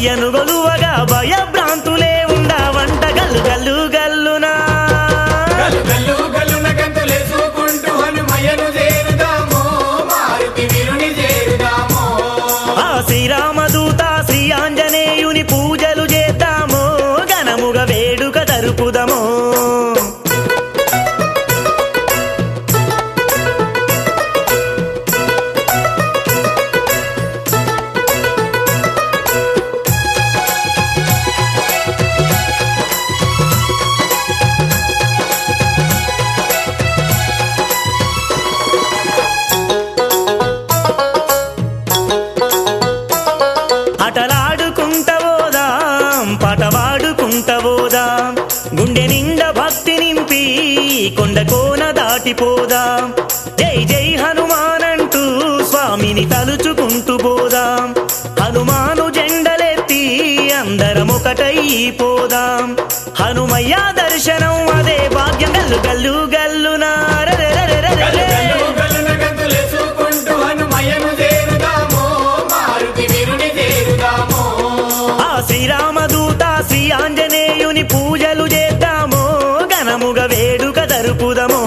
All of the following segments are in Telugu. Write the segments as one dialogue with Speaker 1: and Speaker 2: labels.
Speaker 1: హనుమయ్యను గొలువగా భయభ్రాంతులే ఉండవంట గల్లు గల్లు గల్లునా
Speaker 2: గల్లు గల్లు గల్లున గంతులేసుకుంటూ హనుమయ్యను చేరుదాము మారుతి వీరుని చేరుదాము
Speaker 1: ఆ శ్రీరామదూత శ్రీ ఆంజనేయుని పూజలు చేద్దాము ఘనముగ వేడుక జరుపుదము అటలాడుకుంటవోదాం పటవాడుకుంటవోదాం గుండె నిండా భక్తి నింపి కొండ కోన దాటిపోదాం జై జై హనుమానంటూ స్వామిని తలుచుకుంటూ పోదాం హనుమాను జెండలెత్తి అందరం ఒకటై పోదాం హనుమయ్య దర్శనం అదే భాగ్యం గల్లు గల్లు గల్లునా
Speaker 2: గల్లు
Speaker 1: రరరరరరరే.
Speaker 2: గల్లు గల్లున గంతులేసుకుంటూ హనుమయ్యను చేరుదాము మారుతి వీరుని చేరుదాము
Speaker 1: ఆ శ్రీరామదూత శ్రీ ఆంజనేయుని పూజలు చేద్దాము ఘనముగ వేడుక జరుపుదము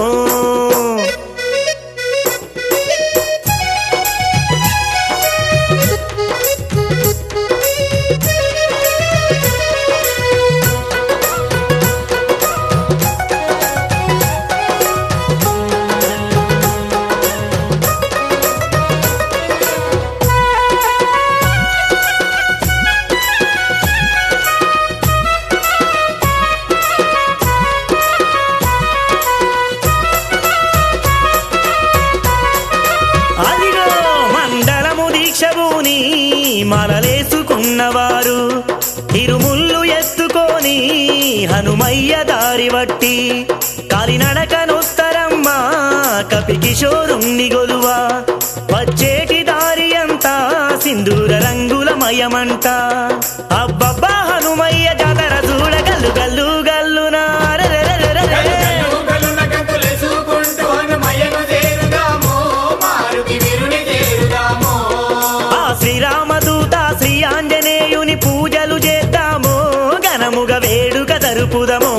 Speaker 1: అదిగో మండలము దీక్షభూని మలలేసుకున్నవారు ఇరుముళ్ళు ఎత్తుకొని హనుమయ్య దారి వట్టి కాలినడకనొస్తరమ్మా కపి కిషోరుణ్ణి గొలువా వచ్చేటి దారి అంతా సింధూర రంగులమయమంట అబ్బబ్బా హనుమయ్య జాతర చూడ గల్లు గల్లు గల్లునా రరరరరరే.
Speaker 2: గల్లు గల్లున గంతులేసుకుంటూ హనుమయ్యను చేరుదాము మారుతి వీరుని చేరుదాము
Speaker 1: ఆ శ్రీరామదూత శ్రీ ఆంజనేయుని పూజలు చేద్దాము ఘనముగ వేడుక జరుపుదము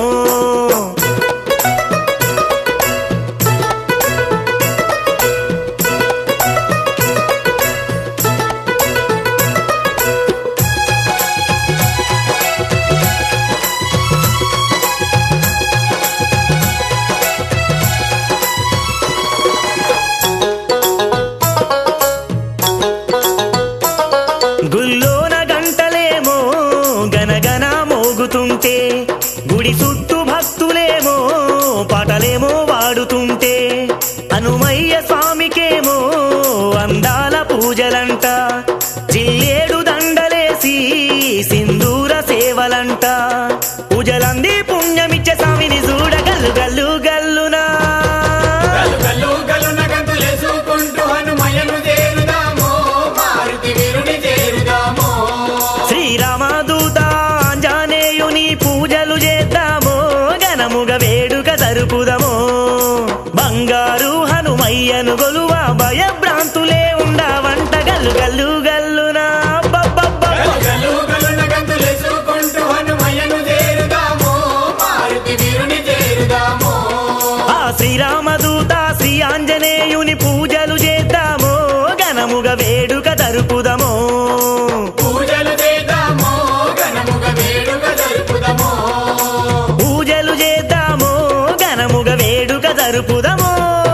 Speaker 1: గుల్లోన గంటలేమో గనగన మోగుతుంటే గుడి చుట్టూ భక్తులేమో పాటలేమో వాడుతుంటే హనుమయ్య స్వామికేమో అందాల పూజలంట జిల్లేడు దండలేసి సింధూర సేవలంట పూజలంది పుణ్యమిచ్చే స్వామిని చూడ గల్లు గల్లు గల్లునా
Speaker 2: గల్లు గల్లు గల్లున గంతులేసుకుంటూ హనుమయ్యను చేరుదాము మారుతి వీరుని చేరుదాము
Speaker 1: శ్రీరామదూత ఆంజనేయుని పూజలు చేద్దాము ఘనముగ వేడుక జరుపుదము బంగారు హనుమయ్యను గొలువ భయభ్రాంతులే ఉండవంట గల్లు గల్లు గల్లునా అబ్బబ్బబ్బబ్బ.
Speaker 2: గల్లు గల్లు గల్లున గంతులేసుకుంటూ హనుమయ్యను చేరుదాము మారుతి వీరుని చేరుదాము
Speaker 1: ఆ శ్రీరామదూత శ్రీ ఆంజనేయుని పూజలు చేద్దాము ఘనముగ వేడుక జరుపుదము
Speaker 2: పూజలు చేద్దాము ఘనముగ వేడుక జరుపుదాము
Speaker 1: పూజలు చేద్దాము ఘనముగ వేడుక జరుపుదము